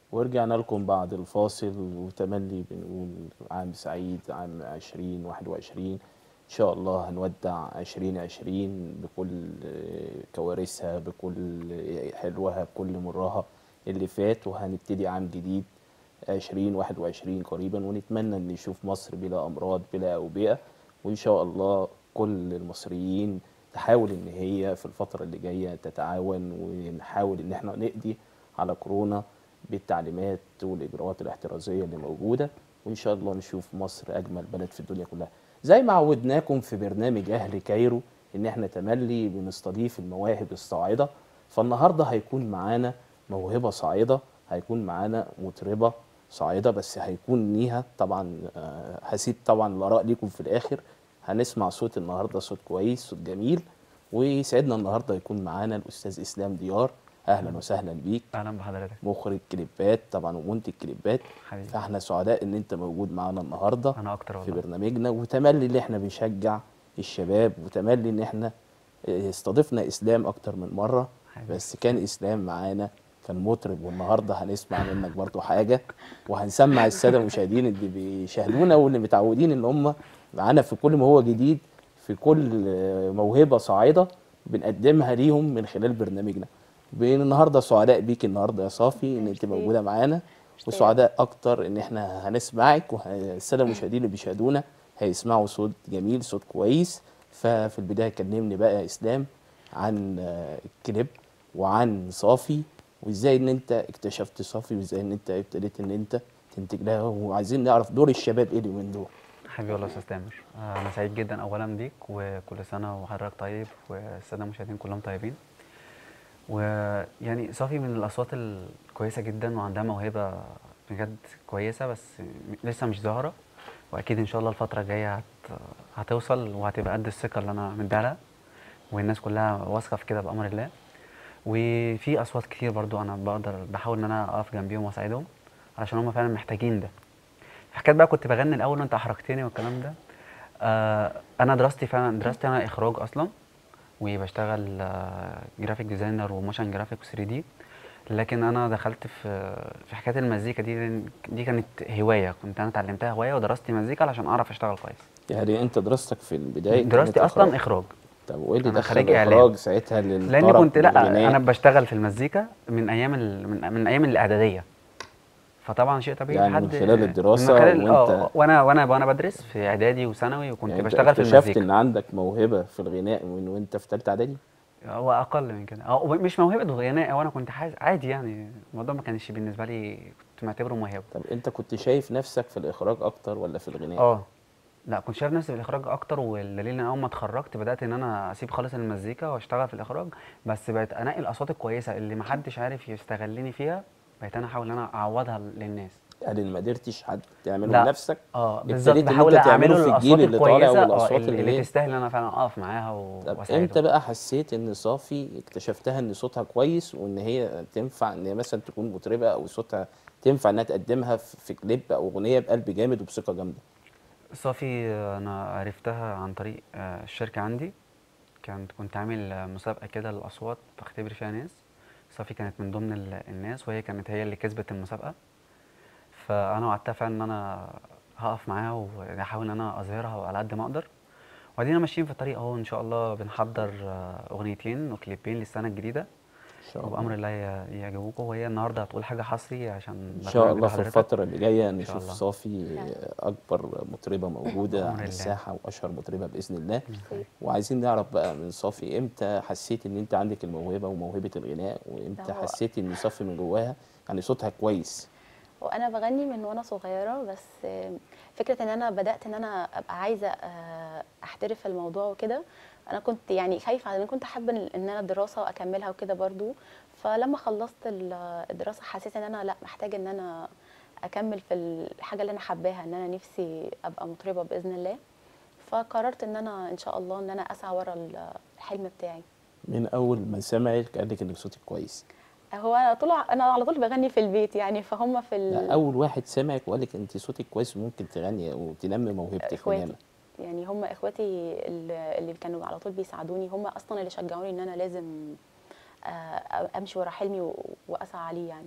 ورجعنا لكم بعد الفاصل وتملي بنقول عام سعيد عام 2021 إن شاء الله هنودع 2020 بكل كوارثها بكل حلوها بكل مرها اللي فات وهنبتدي عام جديد 2021 قريبا ونتمنى ان نشوف مصر بلا امراض بلا اوبئه وان شاء الله كل المصريين تحاول ان هي في الفتره اللي جايه تتعاون ونحاول ان احنا نقضي على كورونا بالتعليمات والاجراءات الاحترازيه اللي موجوده وان شاء الله نشوف مصر اجمل بلد في الدنيا كلها زي ما عودناكم في برنامج اهل كايرو ان احنا تملي بنستضيف المواهب الصاعده فالنهارده هيكون معانا موهبه صاعده هيكون معانا مطربه صاعده بس هيكون ليها طبعا آه، هسيب طبعا الاراء ليكم في الاخر هنسمع صوت النهارده صوت كويس صوت جميل ويسعدنا النهارده يكون معانا الاستاذ اسلام ديار اهلا وسهلا بيك اهلا بحضرتك مخرج كليبات طبعا ومنتج كليبات حبيبي فاحنا سعداء ان انت موجود معانا النهارده انا اكتر في والله برنامجنا وتملي اللي احنا بنشجع الشباب وتملي ان احنا اه، استضفنا اسلام اكتر من مره حبيبي. بس كان اسلام معانا كان مطرب والنهارده هنسمع منك برضو حاجه وهنسمع الساده المشاهدين اللي بيشاهدونا واللي متعودين ان هم معانا في كل ما هو جديد في كل اه، موهبه صاعده بنقدمها ليهم من خلال برنامجنا بين النهارده سعداء بيك النهارده يا صافي ان انت ميرسي. موجوده معانا وسعداء اكتر ان احنا هنسمعك والساده المشاهدين اللي بيشاهدونا هيسمعوا صوت جميل صوت كويس ففي البدايه كلمني بقى يا اسلام عن آه، الكليب وعن صافي وازاي ان انت اكتشفت صافي وازاي ان انت ابتديت ان انت تنتج لها وعايزين نعرف دور الشباب ايه اليومين دول حبيبي والله يا استاذ تامر آه، انا سعيد جدا اولا بيك وكل سنه وحضرتك طيب والساده المشاهدين كلهم طيبين ويعني صافي من الاصوات الكويسه جدا وعندها موهبه بجد كويسه بس م- لسه مش ظاهره واكيد ان شاء الله الفتره الجايه هت... هتوصل وهتبقى قد الثقه اللي انا مديها لها والناس كلها واثقه في كده بامر الله وفي اصوات كتير برضو انا بقدر بحاول ان انا اقف جنبيهم واساعدهم علشان هم فعلا محتاجين ده حكايه بقى كنت بغني الاول وانت احرجتني والكلام ده آه انا دراستي فعلا دراستي انا اخراج اصلا وبشتغل آه جرافيك ديزاينر وموشن جرافيك 3 دي لكن انا دخلت في في حكايه المزيكا دي لأن دي كانت هوايه كنت انا اتعلمتها هوايه ودراستي مزيكا علشان اعرف اشتغل كويس يعني انت دراستك في البدايه كانت دراستي اصلا إخراج. اخراج طب وايه اللي أنا دخل خريج إعلام. الاخراج ساعتها للطرب لاني كنت لا والغناء؟ انا بشتغل في المزيكا من ايام ال... من, من ايام الاعداديه فطبعا شيء طبيعي يعني من لحد خلال الدراسة من خلال وأنت- اه وانا وانا وانا بدرس في اعدادي وثانوي وكنت يعني أنت بشتغل في اكتشفت المزيكا ان عندك موهبه في الغناء من وانت في ثالثه اعدادي هو اقل من كده اه مش موهبه غناء وانا كنت حاس... عادي يعني الموضوع ما كانش بالنسبه لي كنت معتبره موهبه طب انت كنت شايف نفسك في الاخراج اكتر ولا في الغناء اه لا كنت شايف نفسي في الاخراج اكتر والدليل ان اول ما اتخرجت بدات ان انا اسيب خالص المزيكا واشتغل في الاخراج بس بقيت انقي الاصوات الكويسه اللي محدش عارف يستغلني فيها بقيت انا احاول ان انا اعوضها للناس يعني اللي ما قدرتش حد تعمله لا. بنفسك اه ابتديت بالظبط إن بحاول أنت تعمله اعمله في الجيل الاصوات اللي طالع الكويسه اه والأصوات اللي, اللي اللي إيه؟ تستاهل ان انا فعلا اقف معاها و- طب واساعدهم امتى بقى حسيت ان صافي اكتشفتها ان صوتها كويس وان هي تنفع ان هي مثلا تكون مطربه او صوتها تنفع انها تقدمها في في كليب او اغنيه بقلب جامد وبثقه جامده صافي آه، انا عرفتها عن طريق آه، الشركه عندي كانت كنت عامل آه، مسابقه كده للاصوات بختبر فيها ناس صافي كانت من ضمن ال- الناس وهي كانت هي اللي كسبت المسابقه فانا وعدتها فعلا ان انا هقف معاها واحاول ان انا اظهرها على قد ما اقدر وبعدين ماشيين في الطريق اهو ان شاء الله بنحضر آه، اغنيتين وكليبين للسنه الجديده ان شاء وبامر الله الله ي- يعجبوكم وهي النهارده هتقول حاجه حصري عشان ان شاء برنامج الله في حضرتك. الفتره اللي جايه شاء نشوف الله. صافي اكبر مطربه موجوده بأمر على الله. الساحه واشهر مطربه باذن الله ميرسي. وعايزين نعرف بقى من صافي امتى حسيت ان انت عندك الموهبه وموهبه الغناء وامتى هو- حسيت ان صافي من جواها يعني صوتها كويس وانا بغني من وانا صغيره بس آم، فكره ان انا بدات ان انا ابقى عايزه آه، احترف في الموضوع وكده انا كنت يعني خايفه انا كنت حابه ان إن انا الدراسه واكملها وكده برضو فلما خلصت ال- الدراسه حسيت ان انا لا محتاجه ان انا اكمل في الحاجه اللي انا حباها ان انا نفسي ابقى مطربه باذن الله فقررت ان انا ان شاء الله ان انا اسعى ورا ال- الحلم بتاعي من اول ما سمعك قال لك انك صوتك كويس هو انا طول انا على طول بغني في البيت يعني فهم في ال... لا اول واحد سمعك وقال لك انت صوتك كويس وممكن تغني وتنمي موهبتك اخواتي ونعمة. يعني هم اخواتي اللي اللي كانوا على طول بيساعدوني هم اصلا اللي شجعوني ان انا لازم آه، امشي ورا حلمي و- واسعى عليه يعني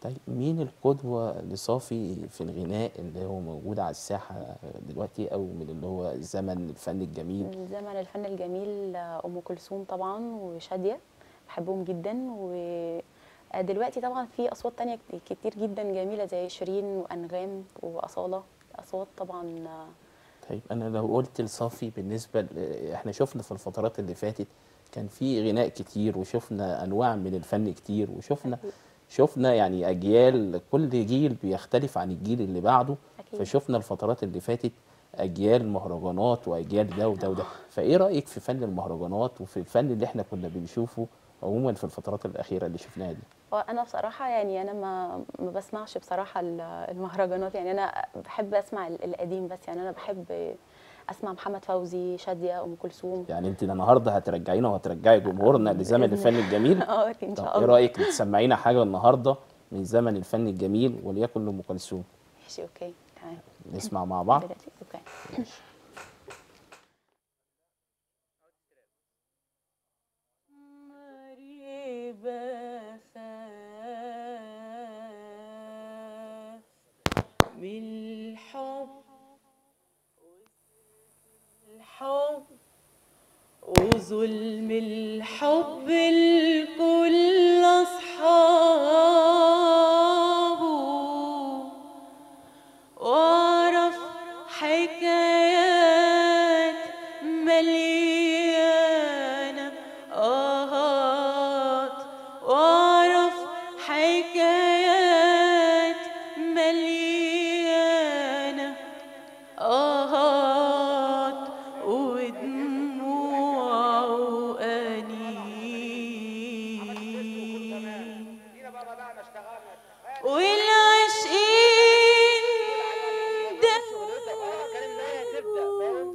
طيب مين القدوة لصافي في الغناء اللي هو موجود على الساحة دلوقتي أو من اللي هو زمن الفن الجميل من زمن الفن الجميل آه، ام كلثوم طبعا وشاديه بحبهم جدا ودلوقتي طبعا في اصوات تانية كت- كتير جدا جميله زي شيرين وانغام واصاله اصوات طبعا آه، طيب أنا لو قلت لصافي بالنسبة ل- إحنا شفنا في الفترات اللي فاتت كان في غناء كتير وشفنا أنواع من الفن كتير وشفنا أكيد. شفنا يعني أجيال كل جيل بيختلف عن الجيل اللي بعده أكيد. فشفنا الفترات اللي فاتت أجيال مهرجانات وأجيال ده وده وده فإيه رأيك في فن المهرجانات وفي الفن اللي إحنا كنا بنشوفه عموما في الفترات الأخيرة اللي شفناها دي وانا بصراحه يعني انا ما ما بسمعش بصراحه ال- المهرجانات يعني انا بحب اسمع ال- القديم بس يعني انا بحب اسمع محمد فوزي شاديه ام كلثوم يعني أنت النهاردة هترجعينا وهترجعي جمهورنا لزمن بإذن الفن الجميل اه ان طب شاء إيه الله رأيك تسمعينا حاجة النهاردة من زمن الفن الجميل وليكن لأم كلثوم ماشي اوكي تمام نسمع مع بعض دلوقتي اوكي من الحب الحب وظلم الحب الكل أصحابه وأعرف حكايات مليانة آهات وأعرف حكايات مليانة آهات ودموع وأنين والعاشقين دابوا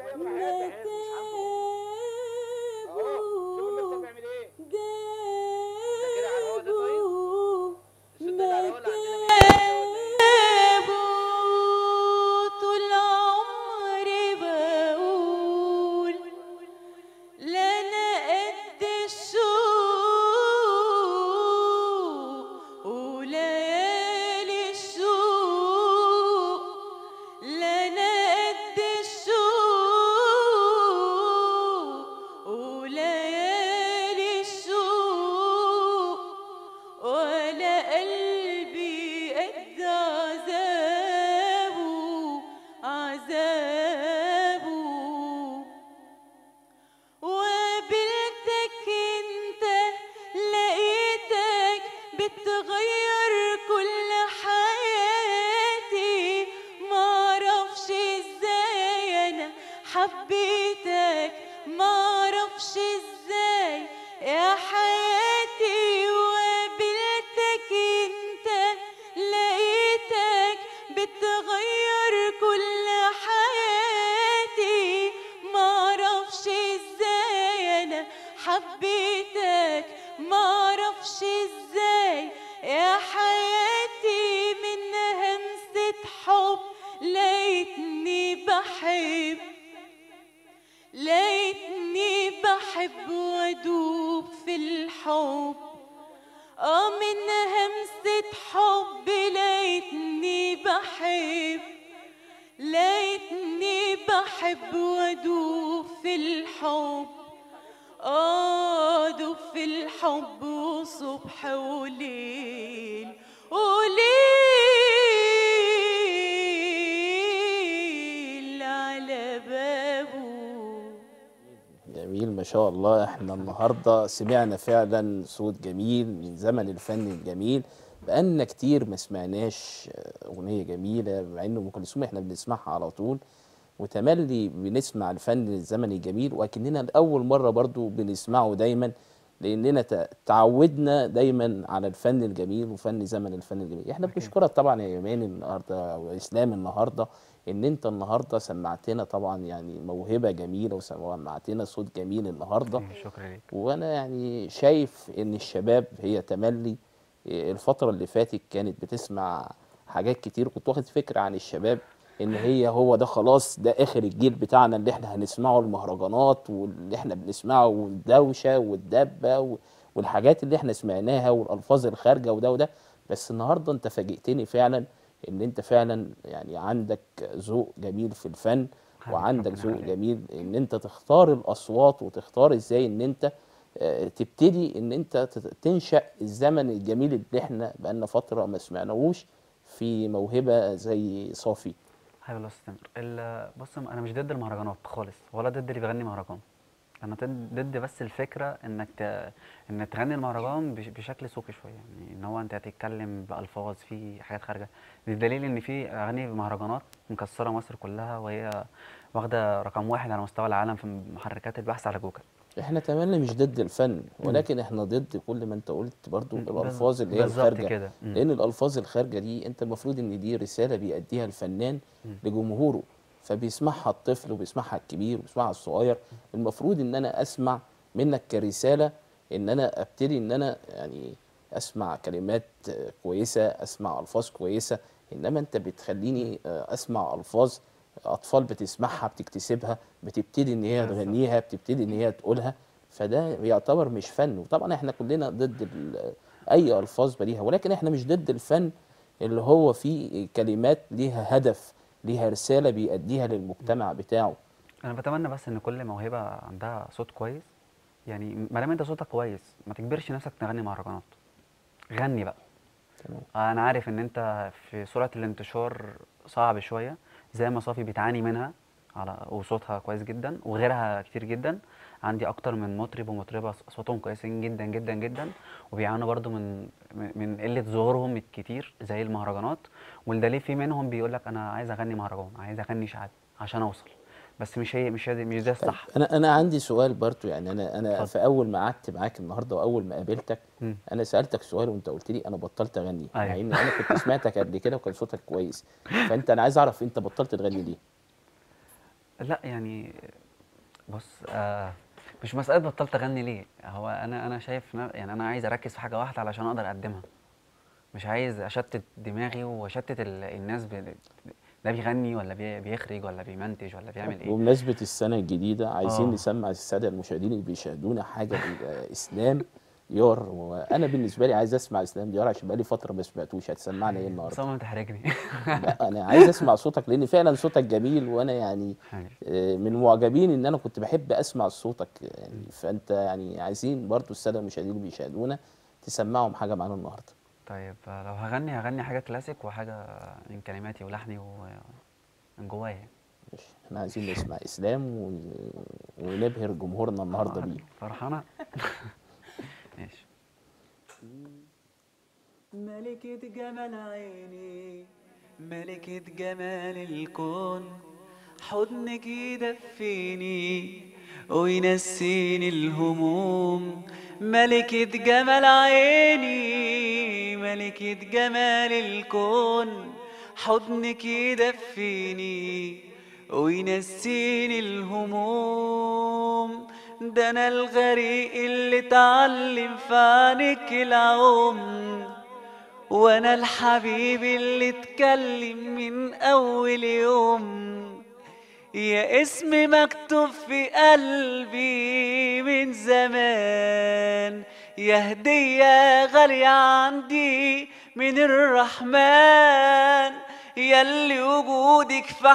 دابوا طول عمري بقول لا انا قد الشوق وليالي الشوق لا انا قد الشوق وليالي الشوق ولا قلبي قد عذابه عذابه وقابلتك انت لقيتك بتغير كل حياتي معرفش ازاي انا حبيتك معرفش ازاي يا حياتي وقابلتك انت لقيتك بتغير كل حياتي معرفش ازاي انا حبيتك معرفش ازاي يا حياتي من همسة حب لقيتني بحب لقيتني بحب وادوب في الحب اه من همسة حب لقيتني بحب لقيتني بحب وادوب في الحب ادوب في الحب وصبح وليل وليل على بابه جميل ما شاء الله احنا النهارده سمعنا فعلا صوت جميل من زمن الفن الجميل بقالنا كتير ما سمعناش اغنيه جميله مع ان ام كلثوم احنا بنسمعها على طول وتملي بنسمع الفن الزمني الجميل وكأننا لأول مرة برضو بنسمعه دايما لأننا ت- تعودنا دايما على الفن الجميل وفن زمن الفن الجميل احنا بنشكرك طبعا يا يمان النهارده وإسلام النهارده إن أنت النهارده سمعتنا طبعا يعني موهبة جميلة وسمعتنا صوت جميل النهارده شكرا ليك وانا يعني شايف ان الشباب هي تملي إيه، الفترة اللي فاتت كانت بتسمع حاجات كتير كنت واخد فكرة عن الشباب ان هي هو ده خلاص ده اخر الجيل بتاعنا اللي احنا هنسمعه المهرجانات واللي احنا بنسمعه والدوشة والدبة و- والحاجات اللي احنا سمعناها والالفاظ الخارجة وده وده بس النهارده انت فاجئتني فعلا ان انت فعلا يعني عندك ذوق جميل في الفن حبيبي، وعندك ربنا ذوق يخليك. جميل ان انت تختار الاصوات وتختار ازاي ان انت آه، تبتدي ان انت تت- تنشأ الزمن الجميل اللي احنا بقالنا فترة ما سمعناهوش في موهبة زي صافي حلو الله يستمر ال- بص انا مش ضد المهرجانات خالص ولا ضد اللي بيغني مهرجان انا ضد ضد بس الفكره انك ت... انك تغني المهرجان بش... بشكل سوقي شويه يعني ان هو انت هتتكلم بالفاظ في حاجات خارجه بدليل ان في اغاني مهرجانات مكسره مصر كلها وهي واخده رقم واحد على مستوى العالم في محركات البحث على جوجل احنا تمام مش ضد الفن ولكن احنا ضد كل ما انت قلت برضو مم. الالفاظ اللي هي بالظبط الخارجة كده. مم. لان الالفاظ الخارجة دي انت المفروض ان دي رسالة بيأديها الفنان لجمهوره فبيسمعها الطفل وبيسمعها الكبير وبيسمعها الصغير المفروض ان انا اسمع منك كرسالة ان انا ابتدي ان انا يعني اسمع كلمات آه، كويسة اسمع الفاظ كويسة انما انت بتخليني آه، اسمع الفاظ اطفال بتسمعها بتكتسبها بتبتدي ان هي بالظبط. تغنيها بتبتدي ان هي تقولها فده يعتبر مش فن وطبعا احنا كلنا ضد ال- اي الفاظ بديهه ولكن احنا مش ضد الفن اللي هو فيه كلمات ليها هدف ليها رساله بيأديها للمجتمع بتاعه انا بتمنى بس ان كل موهبه عندها صوت كويس يعني ما دام انت صوتك كويس ما تجبرش نفسك تغني مهرجانات غني بقى تمام. انا عارف ان انت في سرعه الانتشار صعب شويه زي ما صافي بتعاني منها على وصوتها كويس جدا وغيرها كتير جدا عندي اكتر من مطرب ومطربه صوتهم كويسين جدا جدا جدا وبيعانوا برضو من من من قله ظهورهم الكتير زي المهرجانات والدليل في منهم بيقول لك انا عايز اغني مهرجان عايز اغني شعبي عشان اوصل بس مش هي مش هي مش ده الصح انا انا عندي سؤال برضو يعني انا انا اتفضل. في اول ما قعدت معاك النهارده واول ما قابلتك مم. انا سالتك سؤال وانت قلت لي انا بطلت اغني مع أيوة. ان انا كنت سمعتك قبل كده وكان صوتك كويس فانت انا عايز اعرف انت بطلت تغني ليه لا يعني بص آه مش مسألة بطلت أغني ليه هو أنا أنا شايف نا- يعني أنا عايز أركز في حاجة واحدة علشان أقدر أقدمها مش عايز أشتت دماغي وأشتت ال- الناس ب... ده بيغني ولا بي... بيخرج ولا بيمنتج ولا بيعمل إيه بمناسبة السنة الجديدة عايزين آه. نسمع السادة المشاهدين اللي بيشاهدونا حاجة إسلام ديار وأنا بالنسبة لي عايز أسمع إسلام ديار عشان بقالي فترة ما سمعتوش هتسمعنا إيه النهاردة؟ صمم تحرجني لا أنا عايز أسمع صوتك لأن فعلا صوتك جميل وأنا يعني حبيبي. آه، من معجبين إن أنا كنت بحب أسمع صوتك يعني فأنت يعني عايزين برضو السادة المشاهدين اللي بيشاهدونا تسمعهم حاجة معانا النهاردة طيب آه، لو هغني هغني حاجة كلاسيك وحاجة من كلماتي ولحني ومن جوايا ماشي احنا عايزين نسمع إسلام ون- ونبهر جمهورنا النهاردة آه، بيه فرحانة ماشي ملكة جمال عيني ملكة جمال الكون حضنك يدفيني وينسيني الهموم ملكة جمال عيني ملكة جمال الكون حضنك يدفيني وينسيني الهموم ده انا الغريق اللي اتعلم في عينك العمر وانا الحبيب اللي اتكلم من اول يوم يا اسم مكتوب في قلبي من زمان يا هدية غالية عندي من الرحمن ياللي وجودك في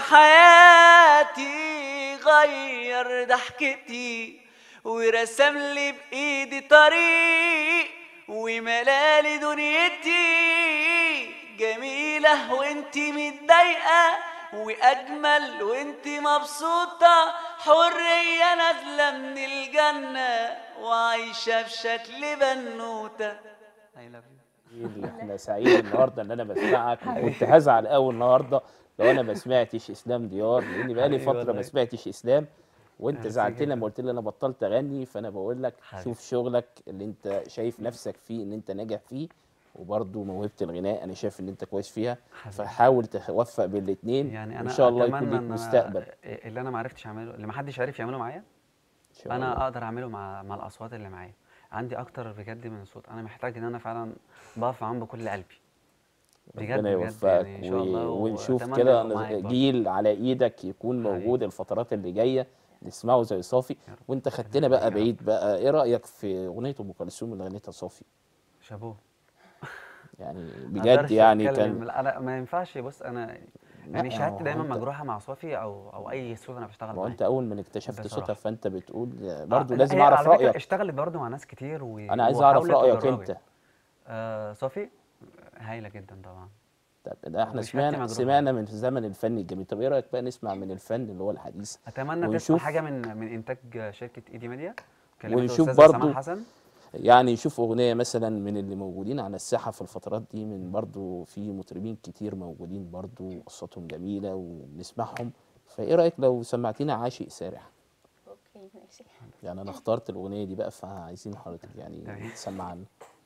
حياتي غير ضحكتي ورسم لي بإيدي طريق وملالي دنيتي جميلة وانتي متضايقة وأجمل وانتي مبسوطة حرية نازلة من الجنة وعايشة بشكل بنوتة I love you. اللي احنا سعيد النهارده ان انا بسمعك وكنت هزعل قوي النهارده لو انا ما سمعتش اسلام ديار لان بقالي حبيبي فتره ما والله. سمعتش اسلام وانت ميرسي زعلتني جدا. لما قلت لي انا بطلت اغني فانا بقول لك حبيبي. شوف شغلك اللي انت شايف نفسك فيه ان انت ناجح فيه وبرضه موهبه الغناء انا شايف ان انت كويس فيها حبيبي. فحاول توفق بين الاثنين يعني وان انا شاء الله يكون أتمنى ليك إن أنا مستقبل اللي انا ما عرفتش اعمله اللي ما حدش عرف يعمله معايا ان شاء انا الله اقدر اعمله مع مع الاصوات اللي معايا عندي اكتر بجد من الصوت انا محتاج ان انا فعلا بقف معاهم بكل قلبي بجد ربنا بجد يوفقك يعني ان شاء الله و- ونشوف وأتمنى كده يبقوا معاك برضه. جيل على ايدك يكون حبيبي. موجود الفترات اللي جايه نسمعه زي صافي يا رب. وانت خدتنا يا بقى رب. بعيد بقى ايه رايك في اغنيه ام كلثوم اللي غنتها صافي شابوه يعني ما بجد أقدرش يعني أتكلم. كان لا انا ما ينفعش بص انا يعني لا، شهادتي هو دايما أنت- مجروحه مع صوفي او او اي صوت انا بشتغل ما هو معاه انت اول ما اكتشفت بصراحة. صوتها فانت بتقول آه، برضه لا، لازم هي اعرف على فكرة رايك اشتغلت برضه مع ناس كتير و... انا عايز اعرف وحاولت رايك وجربت. انت آه صوفي هايله جدا طبعا طب ده احنا وشهادتي سمعنا مجروحة. سمعنا من الزمن الفني الجميل طب ايه رايك بقى نسمع من الفن اللي هو الحديث اتمنى تسمع ونشوف- حاجه من من انتاج شركه ايدي ميديا كلمات ونشوف الأستاذة برضو سماح حسن يعني نشوف اغنيه مثلا من اللي موجودين على الساحه في الفترات دي من برضو في مطربين كتير موجودين برضو قصتهم جميله وبنسمعهم فايه رايك لو سمعتينا عاشق سارح اوكي ماشي يعني انا اخترت الاغنيه دي بقى فعايزين حضرتك يعني تمام. تسمعنا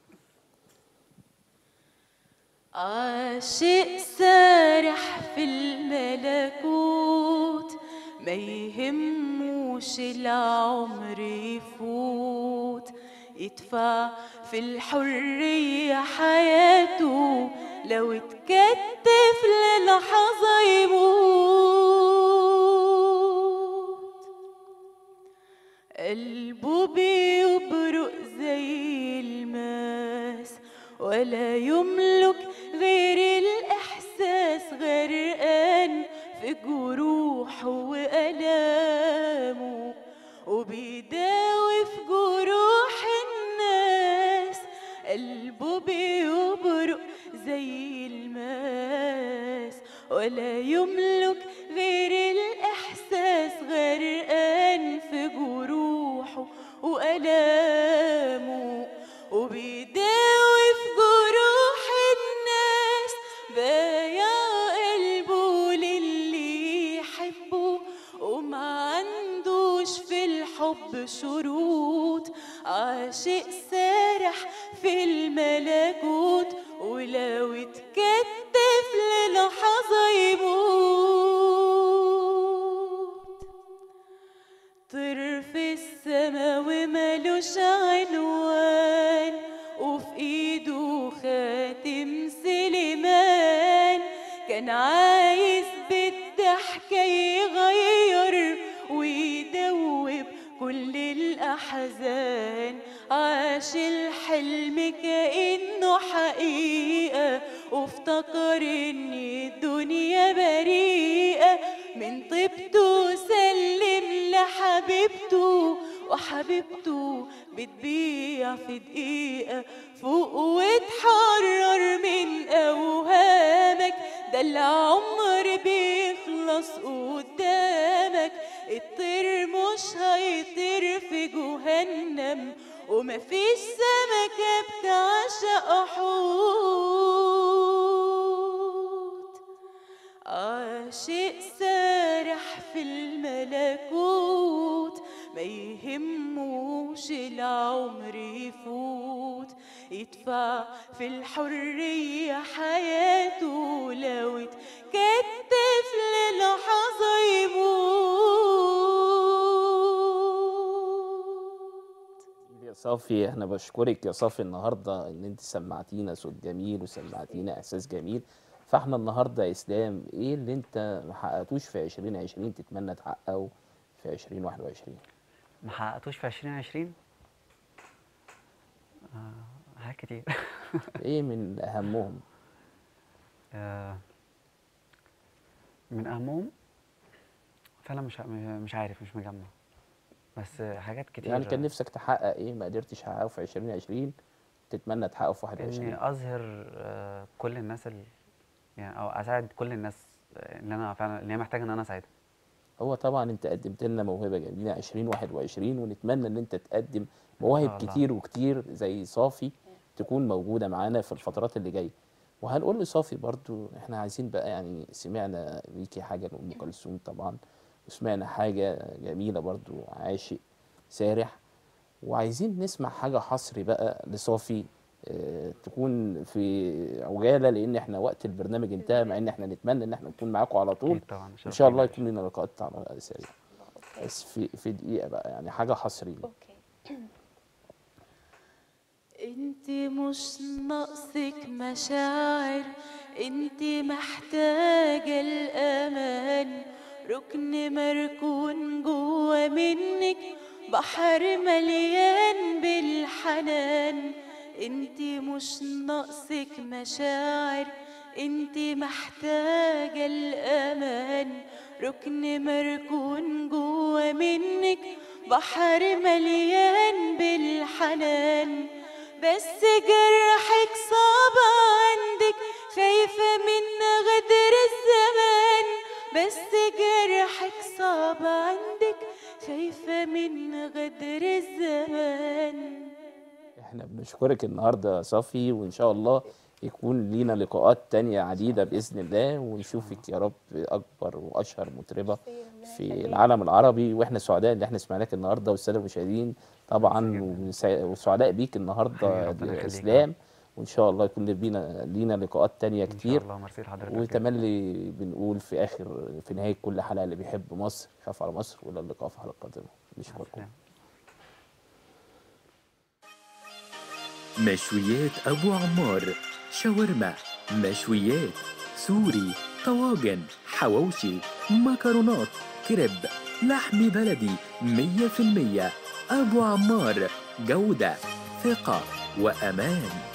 عاشق سارح في الملكوت ما يهموش العمر يفوت يدفع في الحرية حياته لو اتكتف للحظة يموت قلبه بيبرق زي الماس ولا يملك غير الإحساس غرقان في جروحه وألامه وبيداوي في جروح الناس قلبه بيبرق زي الماس ولا يملك غير الإحساس غرقان في جروحه وألامه وبيداوي في جروح الناس بايع قلبه للي يحبه وما عندوش في الحب شروط عاشق سارح في الملكوت ولو اتكتف للحظة يموت طير في السما ومالوش عنوان وفي ايده خاتم سليمان كان عايز بالضحكة يغير ويدوب كل الأحزان عاش الحلم كأنه حقيقة وافتكر ان الدنيا بريئة من طيبته سلم لحبيبته وحبيبته بتبيع في دقيقة فوق واتحرر من أوهامك ده العمر بيخلص قدامك الطير مش هيطير في جهنم ومفيش سمكة بتعشق حوت عاشق سارح في الملكوت ما يهموش العمر يفوت يدفع في الحرية حياته لو اتكتف للحظة يموت يا صافي احنا بشكرك يا صافي النهارده ان انت سمعتينا صوت جميل وسمعتينا احساس جميل فاحنا النهارده يا اسلام ايه اللي انت ما حققتوش في 2020 تتمنى تحققه في 2021 ما حققتوش في 2020 آه حاجات كتير ايه من اهمهم آه، من اهمهم فعلا مش ع- مش عارف مش مجمع بس حاجات كتير يعني كان نفسك تحقق ايه ما قدرتش تحققه في 2020 تتمنى تحققه في 21 اني اظهر آه، كل الناس ال... يعني او اساعد كل الناس آه، اللي انا فعلا اللي هي محتاجه ان انا اساعدها هو طبعا انت قدمت لنا موهبه جميله 2021 ونتمنى ان انت تقدم شاء مواهب الله. كتير وكتير زي صافي تكون موجوده معانا في الفترات اللي جايه وهنقول لصافي برضو احنا عايزين بقى يعني سمعنا ليكي حاجه لام كلثوم طبعا وسمعنا حاجه جميله برضو عاشق سارح وعايزين نسمع حاجه حصري بقى لصافي اه تكون في عجاله لان احنا وقت البرنامج انتهى مع ان احنا نتمنى ان احنا نكون معاكم على طول اكيد طبعا ان شاء الله لينا. يكون لنا لقاءات على سريع اوكي بس في في دقيقه بقى يعني حاجه حصريه اوكي انت مش ناقصك مشاعر انت محتاجة الأمان ركن مركون جوا منك بحر مليان بالحنان انت مش ناقصك مشاعر انت محتاجة الأمان ركن مركون جوا منك بحر مليان بالحنان بس جرحك صعب عندك خايفة من غدر الزمان بس جرحك صعب عندك خايفة من غدر الزمان احنا بنشكرك النهارده يا صفي وان شاء الله يكون لينا لقاءات تانية عديدة بإذن الله ونشوفك يا رب أكبر وأشهر مطربة في العالم العربي واحنا سعداء ان احنا سمعناك النهارده والساده المشاهدين طبعا وسع- وسعداء بيك النهارده حبيبي، ربنا يخليك. الاسلام وان شاء الله يكون لينا لينا لقاءات تانية ان شاء كتير الله ميرسي لحضرتك وتملي بنقول في اخر في نهايه كل حلقه اللي بيحب مصر يخاف على مصر والى اللقاء في حلقه قادمه نشكركم مشويات أبو عمار شاورما مشويات سوري طواجن حواوشي مكرونات كريب لحم بلدي مية في المية أبو عمار جودة ثقة وأمان